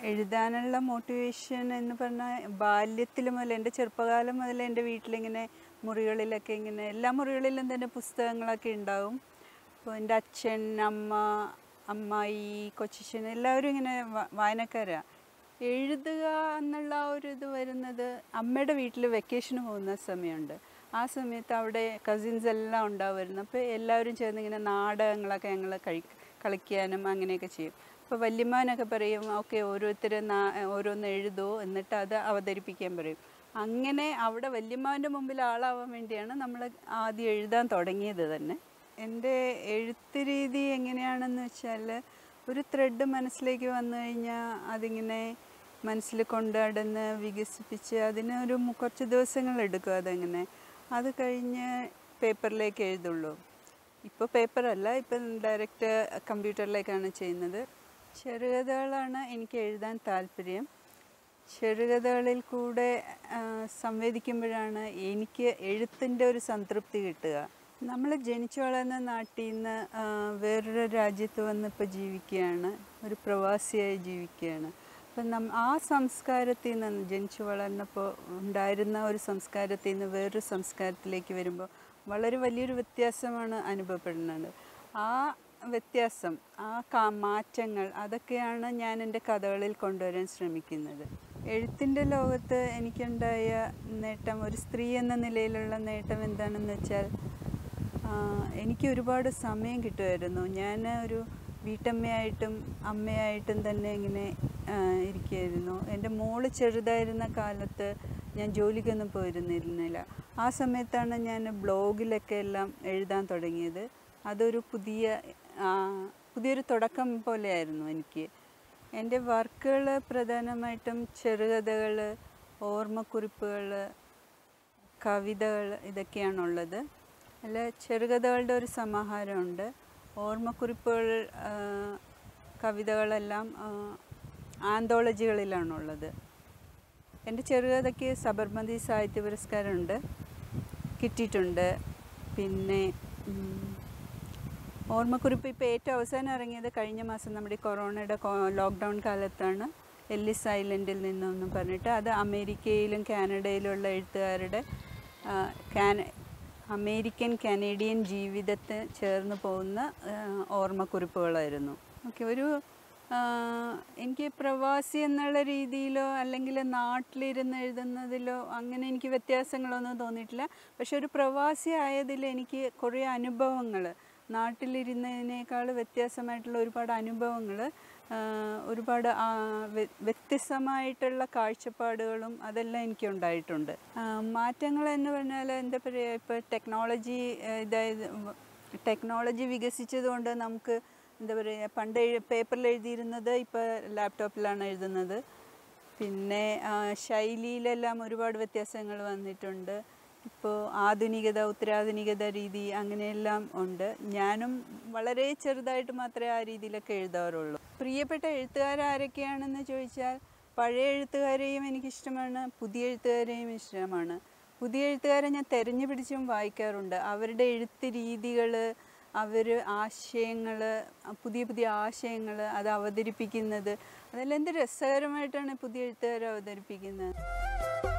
എഴുതാനുള്ള മോട്ടിവേഷൻ എന്ന് പറഞ്ഞാൽ ബാല്യത്തിൽ മുതൽ എൻ്റെ ചെറുപ്പകാലം മുതൽ എൻ്റെ വീട്ടിലിങ്ങനെ മുറികളിലൊക്കെ ഇങ്ങനെ എല്ലാ മുറികളിലും തന്നെ പുസ്തകങ്ങളൊക്കെ ഉണ്ടാവും അപ്പോൾ എൻ്റെ അച്ഛൻ അമ്മ അമ്മായി കൊച്ചച്ഛൻ എല്ലാവരും ഇങ്ങനെ വ- വായനക്കാരാണ് എഴുതുക എന്നുള്ള ആ ഒരു ഇത് വരുന്നത് അമ്മയുടെ വീട്ടിൽ വെക്കേഷന് പോകുന്ന സമയമുണ്ട് ആ സമയത്ത് അവിടെ കസിൻസ് എല്ലാം ഉണ്ടാവുമായിരുന്നു അപ്പോൾ എല്ലാവരും ചേർന്ന് ഇങ്ങനെ നാടകങ്ങളൊക്കെ ഞങ്ങൾ കഴി കളിക്കാനും അങ്ങനെയൊക്കെ ചെയ്യും അപ്പോൾ വല്യമ്മാനൊക്കെ പറയും ഓക്കെ ഓരോരുത്തർ ഓരോന്ന് എഴുതോ എന്നിട്ട് അത് അവതരിപ്പിക്കാൻ പറയും അങ്ങനെ അവിടെ വല്യമ്മാൻ്റെ മുമ്പിൽ ആളാവാൻ വേണ്ടിയാണ് നമ്മൾ ആദ്യം എഴുതാൻ തുടങ്ങിയത് തന്നെ എൻ്റെ എഴുത്ത് രീതി എങ്ങനെയാണെന്ന് വെച്ചാൽ ഒരു ത്രെഡ് മനസ്സിലേക്ക് വന്നു കഴിഞ്ഞാൽ അതിങ്ങനെ മനസ്സിൽ കൊണ്ടുനടന്ന് വികസിപ്പിച്ച് അതിന് ഒരു മു- കുറച്ച് ദിവസങ്ങൾ എടുക്കും അതങ്ങനെ അത് കഴിഞ്ഞ് പേപ്പറിലേക്ക് എഴുതുള്ളൂ ഇപ്പോൾ പേപ്പറല്ല ഇപ്പം ഡയറക്റ്റ് കമ്പ്യൂട്ടറിലേക്കാണ് ചെയ്യുന്നത് ചെറുകഥകളാണ് എനിക്ക് എഴുതാൻ താല്പര്യം ചെറുകഥകളിൽ കൂടെ ആ, സംവേദിക്കുമ്പോഴാണ് എനിക്ക് എഴുത്തിൻ്റെ ഒരു സംതൃപ്തി കിട്ടുക നമ്മൾ ജനിച്ചു വളർന്ന നാട്ടിൽ നിന്ന് ആ, വേറൊരു രാജ്യത്ത് വന്ന് ഇപ്പോൾ ജീവിക്കുകയാണ് ഒരു പ്രവാസിയായി ജീവിക്കുകയാണ് അപ്പം നം ആ സംസ്കാരത്തിൽ നിന്ന് ജനിച്ചു വളർന്നപ്പോൾ ഉണ്ടായിരുന്ന ഒരു സംസ്കാരത്തിൽ നിന്ന് വേറൊരു സംസ്കാരത്തിലേക്ക് വരുമ്പോൾ വളരെ വലിയൊരു വ്യത്യാസമാണ് അനുഭവപ്പെടുന്നത് ആ വ്യത്യാസം ആ കാ മാറ്റങ്ങൾ അതൊക്കെയാണ് ഞാൻ എൻ്റെ കഥകളിൽ കൊണ്ടുവരാൻ ശ്രമിക്കുന്നത് എഴുത്തിൻ്റെ ലോകത്ത് എനിക്കുണ്ടായ നേട്ടം ഒരു സ്ത്രീ എന്ന നിലയിലുള്ള നേട്ടം എന്താണെന്ന് വെച്ചാൽ ആ, എനിക്ക് ഒരുപാട് സമയം കിട്ടുമായിരുന്നു ഞാൻ ഒരു വീട്ടമ്മയായിട്ടും അമ്മയായിട്ടും തന്നെ ഇങ്ങനെ ആ, ഇരിക്കുകയായിരുന്നു എൻ്റെ മോള് ചെറുതായിരുന്ന കാലത്ത് ഞാൻ ജോലിക്കൊന്നും പോയിരുന്നിരുന്നില്ല ആ സമയത്താണ് ഞാൻ ബ്ലോഗിലൊക്കെ എല്ലാം എഴുതാൻ തുടങ്ങിയത് അതൊരു പുതിയ ആ, പുതിയൊരു തുടക്കം പോലെയായിരുന്നു എനിക്ക് എൻ്റെ വർക്കുകൾ പ്രധാനമായിട്ടും ചെറുകഥകൾ ഓർമ്മക്കുറിപ്പുകൾ കവിതകൾ ഇതൊക്കെയാണുള്ളത് അല്ല ചെറുകഥകളുടെ ഒരു സമാഹാരമുണ്ട് ഓർമ്മക്കുറിപ്പുകൾ ആ, കവിതകളെല്ലാം ആ, ആന്തോളജികളിലാണുള്ളത് എൻ്റെ ചെറുകഥയ്ക്ക് സബർമതി സാഹിത്യ പുരസ്കാരമുണ്ട് കിട്ടിയിട്ടുണ്ട് പിന്നെ ഉം, ഓർമ്മക്കുറിപ്പ് ഇപ്പോൾ ഏറ്റവും അവസാനം ഇറങ്ങിയത് കഴിഞ്ഞ മാസം നമ്മുടെ ഈ കൊറോണയുടെ കോ- ലോക്ക്ഡൗൺ കാലത്താണ് എല്ലിസ് ഐലൻഡിൽ നിന്നെന്നും പറഞ്ഞിട്ട് അത് അമേരിക്കയിലും കാനഡയിലുള്ള എഴുത്തുകാരുടെ ആ, കാന അമേരിക്കൻ കനേഡിയൻ ജീവിതത്തെ ചേർന്ന് പോകുന്ന ആ, ഓർമ്മക്കുറിപ്പുകളായിരുന്നു ഓക്കെ ഒരു ആ, എനിക്ക് പ്രവാസി എന്നുള്ള രീതിയിലോ അല്ലെങ്കിൽ നാട്ടിലിരുന്ന് എഴുതുന്നതിലോ അങ്ങനെ എനിക്ക് വ്യത്യാസങ്ങളൊന്നും തോന്നിയിട്ടില്ല പക്ഷെ ഒരു പ്രവാസി ആയതിൽ എനിക്ക് കുറേ അനുഭവങ്ങൾ നാട്ടിലിരുന്നതിനേക്കാൾ വ്യത്യാസമായിട്ടുള്ള ഒരുപാട് അനുഭവങ്ങൾ ഒരുപാട് ആ, വ്യ- വ്യത്യസ്തമായിട്ടുള്ള കാഴ്ചപ്പാടുകളും അതെല്ലാം എനിക്ക് ഉണ്ടായിട്ടുണ്ട് ആ, മാറ്റങ്ങൾ എന്ന് പറഞ്ഞാൽ എന്താ പറയുക ഇപ്പോൾ ടെക്നോളജി ഇതായത് ടെക്നോളജി വികസിച്ചത് കൊണ്ട് നമുക്ക് എന്താ പറയുക പണ്ട് എഴു പേപ്പറിൽ എഴുതിയിരുന്നത് ഇപ്പോൾ ലാപ്ടോപ്പിലാണ് എഴുതുന്നത് പിന്നെ ആ, ശൈലിയിലെല്ലാം ഒരുപാട് വ്യത്യാസങ്ങൾ വന്നിട്ടുണ്ട് ഇപ്പോൾ ആധുനികത ഉത്തരാധുനികത രീതി അങ്ങനെയെല്ലാം ഉണ്ട് ഞാനും വളരെ ചെറുതായിട്ട് മാത്രമേ ആ രീതിയിലൊക്കെ എഴുതാറുള്ളൂ പ്രിയപ്പെട്ട എഴുത്തുകാരാരൊക്കെയാണെന്ന് ചോദിച്ചാൽ പഴയ എഴുത്തുകാരെയും എനിക്കിഷ്ടമാണ് പുതിയ എഴുത്തുകാരെയും ഇഷ്ടമാണ് പുതിയ എഴുത്തുകാരെ ഞാൻ തെരഞ്ഞു പിടിച്ചും വായിക്കാറുണ്ട് അവരുടെ എഴുത്ത് രീതികൾ അവർ ആശയങ്ങൾ പുതിയ പുതിയ ആശയങ്ങൾ അത് അവതരിപ്പിക്കുന്നത് അതെല്ലാം എന്ത് രസകരമായിട്ടാണ് പുതിയ എഴുത്തുകാർ അവതരിപ്പിക്കുന്നത്